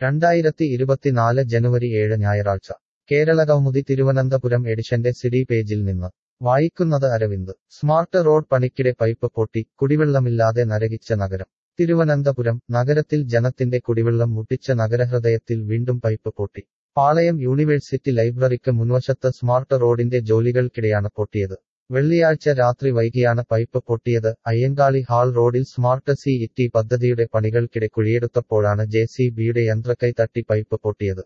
രണ്ടായിരത്തി ഇരുപത്തിനാല് ജനുവരി ഏഴ് ഞായറാഴ്ച കേരളകൗമുദി തിരുവനന്തപുരം എഡിഷന്റെ സിഡി പേജിൽ നിന്ന് വായിക്കുന്നത് അരവിന്ദ് സ്മാർട്ട് റോഡ് പണിക്കിടെ പൈപ്പ് പൊട്ടി കുടിവെള്ളമില്ലാതെ നരകിച്ച നഗരം തിരുവനന്തപുരം നഗരത്തിൽ ജനത്തിന്റെ കുടിവെള്ളം മുട്ടിച്ച നഗരഹൃദയത്തിൽ വീണ്ടും പൈപ്പ് പൊട്ടി പാളയം യൂണിവേഴ്സിറ്റി ലൈബ്രറിക്ക് മുൻവശത്ത് സ്മാർട്ട് റോഡിന്റെ ജോലികൾക്കിടെയാണ് പൊട്ടിയത് വെള്ളിയാഴ്ച രാത്രി വൈകിയാണ് പൈപ്പ് പൊട്ടിയത് അയ്യങ്കാളി ഹാൾ റോഡിൽ സ്മാർട്ട് സി ഇറ്റി പദ്ധതിയുടെ പണികൾക്കിടെ കുഴിയെടുത്തപ്പോഴാണ് ജെ സി ബിയുടെ യന്ത്രക്കൈ തട്ടി പൈപ്പ് പൊട്ടിയത്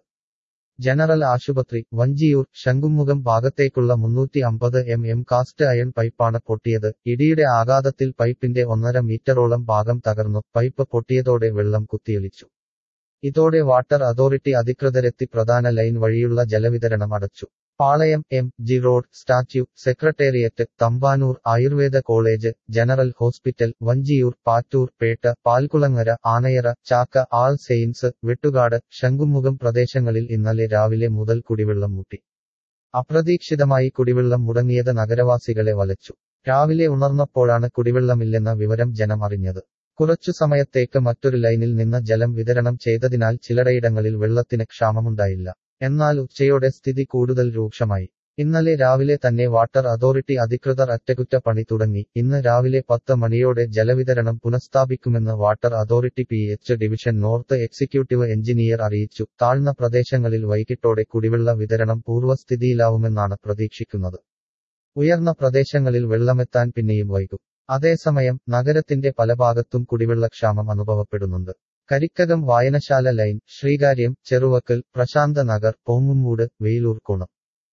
ജനറൽ ആശുപത്രി വഞ്ചിയൂർ ശംഖുമുഖം ഭാഗത്തേക്കുള്ള മുന്നൂറ്റി അമ്പത് എം എം കാസ്റ്റ് അയൺ പൈപ്പാണ് പൊട്ടിയത് ഇടിയുടെ ആഘാതത്തിൽ പൈപ്പിന്റെ ഒന്നര മീറ്ററോളം ഭാഗം തകർന്നു പൈപ്പ് പൊട്ടിയതോടെ വെള്ളം കുത്തിയൊലിച്ചു ഇതോടെ വാട്ടർ അതോറിറ്റി അധികൃതരെത്തി പ്രധാന ലൈൻ വഴിയുള്ള ജലവിതരണം അടച്ചു Palayam M G road statue secretariat Thampanoor Ayurveda college general hospital Vanchiyoor Pattoor Pettah Palkulangara Anayara Chakka All Saints Vettukad Shankhumukham പ്രദേശങ്ങളിൽ ഇന്നലെ രാവിലെ മുതൽ കുടിവെള്ളം മുട്ടി അപ്രതീക്ഷിതമായി കുടിവെള്ളം മുടങ്ങിയത് നഗരവാസികളെ വലച്ചു രാവിലെ ഉണർന്നപ്പോഴാണ് കുടിവെള്ളമില്ലെന്ന വിവരം ജനം അറിഞ്ഞത് കുറച്ചു സമയത്തേക്ക് മറ്റൊരു ലൈനിൽ നിന്ന് ജലം വിതരണം ചെയ്തതിനാൽ ചിലയിടങ്ങളിൽ വെള്ളത്തിന് ക്ഷാമമുണ്ടായില്ല എന്നാൽ ഉച്ചയോടെ സ്ഥിതി കൂടുതൽ രൂക്ഷമായി ഇന്നലെ രാവിലെ തന്നെ വാട്ടർ അതോറിറ്റി അധികൃതർ അറ്റകുറ്റപ്പണി തുടങ്ങി ഇന്ന് രാവിലെ പത്ത് മണിയോടെ ജലവിതരണം പുനഃസ്ഥാപിക്കുമെന്ന് water authority P H division north executive engineer അറിയിച്ചു താഴ്ന്ന പ്രദേശങ്ങളിൽ വൈകിട്ടോടെ കുടിവെള്ള വിതരണം പൂർവ്വസ്ഥിതിയിലാവുമെന്നാണ് പ്രതീക്ഷിക്കുന്നത് ഉയർന്ന പ്രദേശങ്ങളിൽ വെള്ളമെത്താൻ പിന്നെയും വൈകും അതേസമയം നഗരത്തിന്റെ പല ഭാഗത്തും കുടിവെള്ളക്ഷാമം അനുഭവപ്പെടുന്നുണ്ട് Karikkakam Vayanasala line Sreekaryam Cheruvakkal Prasanth Nagar Pongumoodu Veyiloorkonam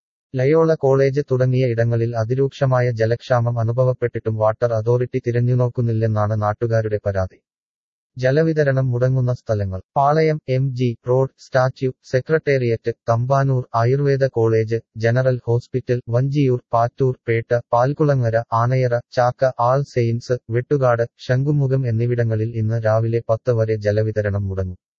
Loyola college തുടങ്ങിയ ഇടങ്ങളിൽ അതിരൂക്ഷമായ ജലക്ഷാമം അനുഭവപ്പെട്ടിട്ടും വാട്ടർ അതോറിറ്റി തിരഞ്ഞുനോക്കുന്നില്ലെന്നാണ് നാട്ടുകാരുടെ പരാതി ജലവിതരണം മുടങ്ങുന്ന സ്ഥലങ്ങൾ Palayam M G road statue secretariat Thampanoor Ayurveda college general hospital Vanchiyoor Pattoor Pettah Palkulangara Anayara Chakka All Saints Vettukad Shankhumukham എന്നിവിടങ്ങളിൽ ഇന്ന് രാവിലെ പത്ത് വരെ ജലവിതരണം മുടങ്ങും